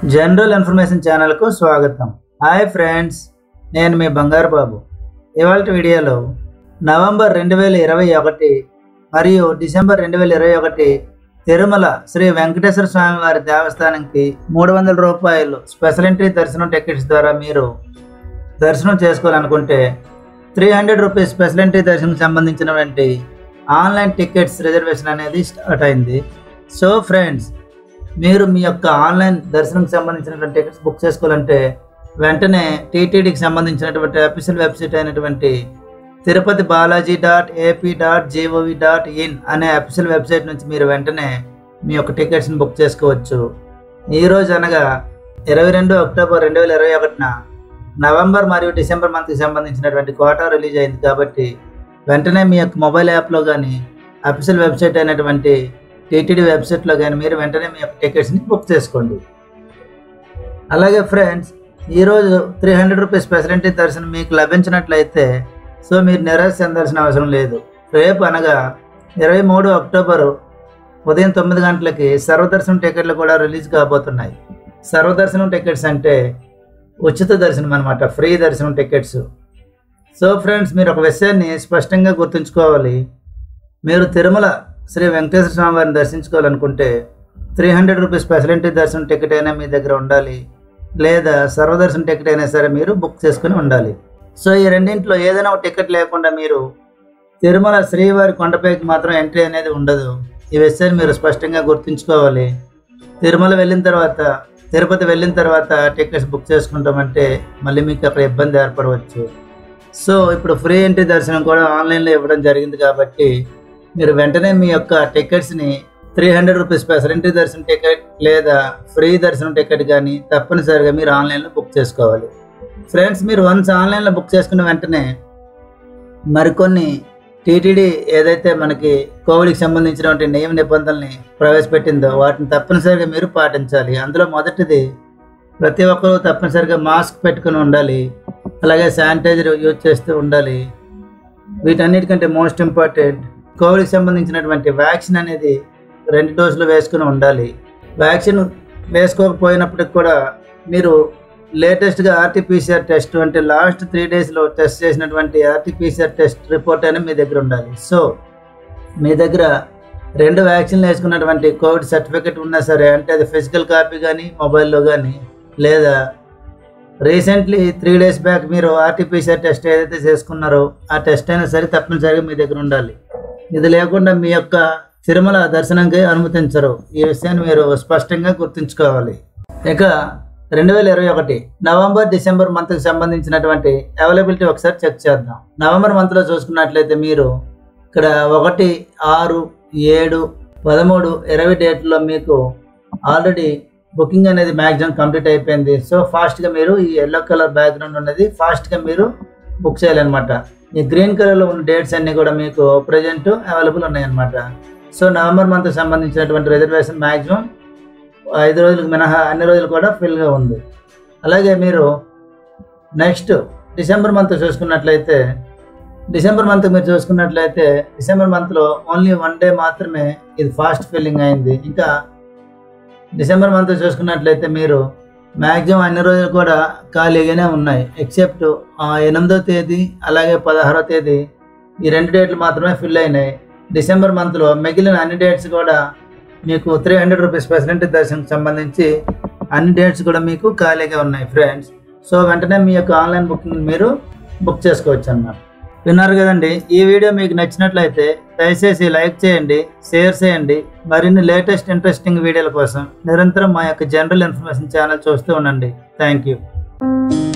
general information ఛానల్కు స్వాగతం hi friends నేను మీ బంగారు బాబు ఇవాళ వీడియోలో నవంబర్ రెండు వేల ఇరవై ఒకటి మరియు డిసెంబర్ రెండు వేల ఇరవై ఒకటి తిరుమల శ్రీ వెంకటేశ్వర స్వామి వారి దేవస్థానంకి మూడు వందల రూపాయలు స్పెషల్ ఎంట్రీ దర్శనం టికెట్స్ ద్వారా మీరు దర్శనం చేసుకోవాలనుకుంటే three hundred rupees special entry దర్శనం సంబంధించినటువంటి ఆన్లైన్ టికెట్స్ రిజర్వేషన్ అనేది స్టార్ట్ అయింది సో ఫ్రెండ్స్ మీరు మీ యొక్క ఆన్లైన్ దర్శనంకి సంబంధించినటువంటి టికెట్స్ బుక్ చేసుకోవాలంటే వెంటనే టీటీడీకి సంబంధించినటువంటి అఫీషియల్ వెబ్సైట్ అయినటువంటి Tirupati Balaji dot AP dot GOV dot in అనే అఫీషియల్ వెబ్సైట్ నుంచి మీరు వెంటనే మీ యొక్క టికెట్స్ని బుక్ చేసుకోవచ్చు ఈరోజు అనగా ఇరవై రెండు అక్టోబర్ రెండు వేల ఇరవై ఒకటిన నవంబర్ మరియు డిసెంబర్ మంత్కి సంబంధించినటువంటి కోటా రిలీజ్ అయింది కాబట్టి వెంటనే మీ యొక్క మొబైల్ యాప్లో కానీ అఫీషియల్ వెబ్సైట్ అయినటువంటి టీటీడీ వెబ్సైట్లో కానీ మీరు వెంటనే మీ యొక్క టికెట్స్ని బుక్ చేసుకోండి అలాగే ఫ్రెండ్స్ ఈరోజు త్రీ హండ్రెడ్ రూపీస్ స్పెషలిటీ దర్శనం మీకు లభించినట్లయితే సో మీరు నిరాశ చెందాల్సిన అవసరం లేదు రేపు అనగా ఇరవై మూడు అక్టోబరు ఉదయం తొమ్మిది గంటలకి సర్వదర్శనం టికెట్లు కూడా రిలీజ్ కాబోతున్నాయి సర్వదర్శనం టికెట్స్ అంటే ఉచిత దర్శనం అనమాట ఫ్రీ దర్శనం టికెట్స్ సో ఫ్రెండ్స్ మీరు ఒక విషయాన్ని స్పష్టంగా గుర్తుంచుకోవాలి మీరు తిరుమల శ్రీ వెంకటేశ్వర స్వామి వారిని దర్శించుకోవాలనుకుంటే త్రీ హండ్రెడ్ రూపీస్ స్పెషలిటీ దర్శనం టికెట్ అయినా మీ దగ్గర ఉండాలి లేదా సర్వదర్శనం టికెట్ అయినా సరే మీరు బుక్ చేసుకుని ఉండాలి సో ఈ రెండింటిలో ఏదైనా ఒక టికెట్ లేకుండా మీరు తిరుమల శ్రీవారి కొండపైకి మాత్రం ఎంట్రీ అనేది ఉండదు ఈ విషయాన్ని మీరు స్పష్టంగా గుర్తుంచుకోవాలి తిరుమల వెళ్ళిన తర్వాత తిరుపతి వెళ్ళిన తర్వాత టికెట్స్ బుక్ చేసుకుంటామంటే మళ్ళీ మీకు అక్కడ ఇబ్బంది ఏర్పడవచ్చు సో ఇప్పుడు ఫ్రీ ఎంట్రీ దర్శనం కూడా ఆన్లైన్లో ఇవ్వడం జరిగింది కాబట్టి మీరు వెంటనే మీ యొక్క టికెట్స్ని three hundred rupees special entry దర్శనం టికెట్ లేదా ఫ్రీ దర్శనం టికెట్ కానీ తప్పనిసరిగా మీరు ఆన్లైన్లో బుక్ చేసుకోవాలి ఫ్రెండ్స్ మీరు వన్స్ ఆన్లైన్లో బుక్ చేసుకున్న వెంటనే మరికొన్ని టీటీడీ ఏదైతే మనకి కోవిడ్కి సంబంధించినటువంటి నియమ నిబంధనల్ని ప్రవేశపెట్టిందో వాటిని తప్పనిసరిగా మీరు పాటించాలి అందులో మొదటిది ప్రతి ఒక్కరూ తప్పనిసరిగా మాస్క్ పెట్టుకుని ఉండాలి అలాగే శానిటైజర్ యూజ్ చేస్తూ ఉండాలి వీటన్నిటికంటే మోస్ట్ ఇంపార్టెంట్ కోవిడ్కి సంబంధించినటువంటి వ్యాక్సిన్ అనేది రెండు డోసులు వేసుకుని ఉండాలి వ్యాక్సిన్ వేసుకోకపోయినప్పటికి కూడా మీరు లేటెస్ట్గా ఆర్టీపీసీఆర్ టెస్ట్ అంటే లాస్ట్ త్రీ డేస్లో టెస్ట్ చేసినటువంటి ఆర్టీపీసీఆర్ టెస్ట్ రిపోర్ట్ అనేది మీ దగ్గర ఉండాలి సో మీ దగ్గర రెండు వ్యాక్సిన్లు వేసుకున్నటువంటి కోవిడ్ సర్టిఫికెట్ ఉన్నా సరే అంటే అది ఫిజికల్ కాపీ కానీ మొబైల్లో కానీ లేదా రీసెంట్లీ త్రీ డేస్ బ్యాక్ మీరు ఆర్టీపీసీఆర్ టెస్ట్ ఏదైతే చేసుకున్నారో ఆ టెస్ట్ అయినా సరే తప్పనిసరిగా మీ దగ్గర ఉండాలి ఇది లేకుండా మీ యొక్క తిరుమల దర్శనంకి అనుమతించరు ఈ విషయాన్ని మీరు స్పష్టంగా గుర్తుంచుకోవాలి ఇక రెండు వేల ఇరవై ఒకటి నవంబర్ డిసెంబర్ మంత్కి సంబంధించినటువంటి అవైలబిలిటీ ఒకసారి చెక్ చేద్దాం నవంబర్ మంత్లో చూసుకున్నట్లయితే మీరు ఇక్కడ ఒకటి ఆరు ఏడు పదమూడు ఇరవై డేట్లో మీకు ఆల్రెడీ బుకింగ్ అనేది మ్యాక్సిమం కంప్లీట్ అయిపోయింది సో ఫాస్ట్గా మీరు ఈ ఎల్లో కలర్ బ్యాక్గ్రౌండ్ ఉన్నది ఫాస్ట్గా మీరు బుక్ చేయాలన్నమాట ఈ గ్రీన్ కలర్లో ఉన్న డేట్స్ అన్నీ కూడా మీకు ప్రజెంట్ అవైలబుల్ ఉన్నాయన్నమాట సో నవంబర్ మంత్కి సంబంధించినటువంటి రిజర్వేషన్ మ్యాక్సిమం ఐదు రోజులకు మినహా అన్ని రోజులు కూడా ఫిల్గా ఉంది అలాగే మీరు నెక్స్ట్ డిసెంబర్ మంత్ చూసుకున్నట్లయితే డిసెంబర్ మంత్ మీరు చూసుకున్నట్లయితే డిసెంబర్ మంత్లో ఓన్లీ వన్ డే మాత్రమే ఇది ఫాస్ట్ ఫిల్లింగ్ అయింది ఇంకా డిసెంబర్ మంత్ చూసుకున్నట్లయితే మీరు మ్యాక్సిమం అన్ని రోజులు కూడా ఖాళీగానే ఉన్నాయి ఎక్సెప్ట్ ఎనిమిదో తేదీ అలాగే పదహారో తేదీ ఈ రెండు డేట్లు మాత్రమే ఫిల్ అయినాయి డిసెంబర్ మంత్లో మిగిలిన అన్ని డేట్స్ కూడా మీకు త్రీ హండ్రెడ్ రూపీస్ ఫెసిలిటీ దర్శనంకి సంబంధించి అన్ని డేట్స్ కూడా మీకు ఖాళీగా ఉన్నాయి ఫ్రెండ్స్ సో వెంటనే మీ యొక్క ఆన్లైన్ బుకింగ్ మీరు బుక్ చేసుకోవచ్చు అన్నమాట విన్నారు కదండి ఈ వీడియో మీకు నచ్చినట్లయితే దయచేసి లైక్ చేయండి షేర్ చేయండి మరిన్ని లేటెస్ట్ ఇంట్రెస్టింగ్ వీడియోల కోసం నిరంతరం మా యొక్క జనరల్ ఇన్ఫర్మేషన్ ఛానల్ చూస్తూ ఉండండి థ్యాంక్ యూ